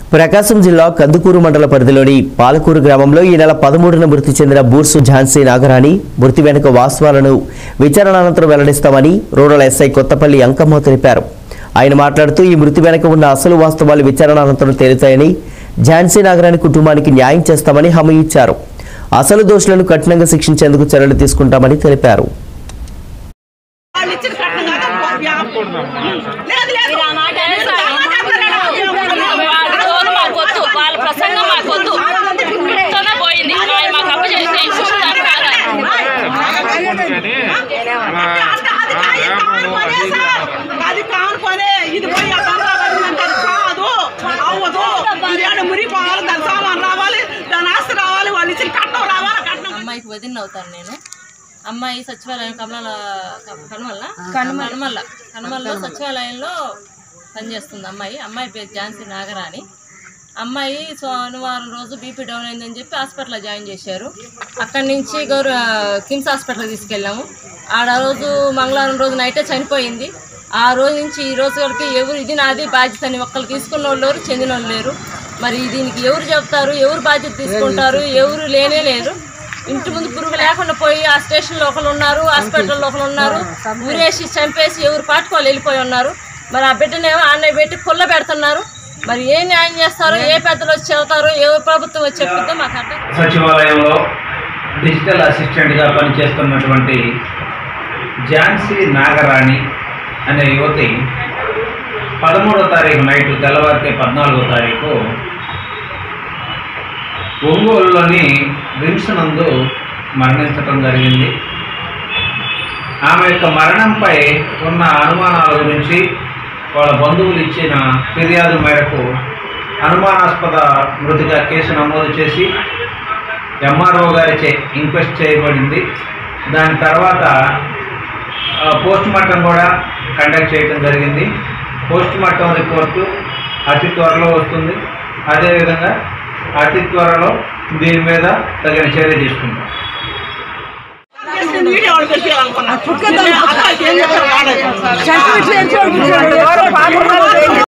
ప్రకాశం జిల్లా కందుకూరు మండల పరిధిలోని పాలకూరు గ్రామంలో ఈ నెల పదమూడున మృతి చెందిన బూర్సు ఝాన్సీ నాగరాణి మృతి వెనుక వాస్తవాలను విచారణ అనంతరం వెల్లడిస్తామని రూరల్ ఎస్ఐ కొత్తపల్లి అంకమ్మ తెలిపారు ఆయన మాట్లాడుతూ ఈ మృతి వెనుక ఉన్న అసలు వాస్తవాలు విచారణ అనంతరం తేలుతాయని ఝాన్సీ నాగరాణి కుటుంబానికి న్యాయం చేస్తామని హామీ ఇచ్చారు అసలు దోషులను కఠినంగా శిక్షించేందుకు చర్యలు తీసుకుంటామని తెలిపారు వాళ్ళు ఇచ్చిన కట్నం కాదు, వ్యాప్. లేదు లేదు మీరు ఆ మాట మీరు అనేసారు. సమాధానం వాళ్ళ జోలు మాకు వద్దు వాళ్ళ ప్రసంగం మాకు వద్దు ఇంతనే పోయింది ఆయన మాకు అప్పు చేసి ఇష్టం కాదా అది కాను పనే ఇది పోయి ఆ తండ్రి పడిందంటే అది కాదు అవ్వదు ఇది ఆడ మురిపోవాలి దాని సామాన్ రావాలి దాని ఆస్తి రావాలి వాళ్ళు ఇచ్చిన కట్నం రావాలి కట్నం అమ్మాయికి వదిన అవుతాను నేను అమ్మాయి సచివాలయం కమల కనుమల్ల కనుమల్ల కనుమల్లో సచివాలయంలో పనిచేస్తుంది అమ్మాయి అమ్మాయి పేరు ఝాన్సీ నాగరాణి అమ్మాయి సోమవారం రోజు బీపీ డౌన్ అయిందని చెప్పి హాస్పిటల్లో జాయిన్ చేశారు అక్కడి నుంచి గౌరవ కిమ్స్ హాస్పిటల్కి తీసుకెళ్ళాము ఆడ రోజు మంగళవారం రోజు నైటే చనిపోయింది ఆ రోజు నుంచి ఈ రోజు వరకు ఎవరు ఇది నాది బాధ్యత అని ఒక్కరు తీసుకున్న వాళ్ళు లేరు చెందిన వాళ్ళు లేరు మరి దీనికి ఎవరు చెప్తారు ఎవరు బాధ్యత తీసుకుంటారు ఎవరు లేనే లేరు ఇంటి ముందు పురుగు లేకుండా పోయి ఆ స్టేషన్లో ఒకరు ఉన్నారు హాస్పిటల్లో ఒకరు ఉన్నారు ఊరేసి చంపేసి ఎవరు పాటుకోవాలి వెళ్ళిపోయి ఉన్నారు మరి ఆ బిడ్డనేమో అన్నయ్య పెట్టి పుల్ల పెడుతున్నారు మరి ఏ న్యాయం చేస్తారో ఏ పెద్దలు వచ్చి చెబుతారో ఏ ప్రభుత్వం వచ్చి చెప్తుందో మాకు అర్థం సచివాలయంలో డిజిటల్ అసిస్టెంట్గా పనిచేస్తున్నటువంటి ఝాన్సీ నాగరాణి అనే యువతి పదమూడో తారీఖు నైట్ తెల్లవారితే పద్నాలుగో తారీఖు ఒంగోలులోని రిమ్స్ నందు మరణించటం జరిగింది ఆమె యొక్క మరణంపై ఉన్న అనుమానాల గురించి వాళ్ళ బంధువులు ఇచ్చిన ఫిర్యాదు మేరకు అనుమానాస్పద మృతిగా కేసు నమోదు చేసి ఎంఆర్ఓ గారిచే ఇంక్వెస్ట్ చేయబడింది దాని తర్వాత పోస్ట్ మార్టం కూడా కండక్ట్ చేయడం జరిగింది పోస్ట్ మార్టం రిపోర్టు అతి త్వరలో వస్తుంది అదేవిధంగా అతి త్వరలో దీని మీద తగిన చర్య తీసుకుంటాం వీడియో వాళ్ళు పెట్టాలనుకున్నా అలా ఏం చేస్తారు వాడేది.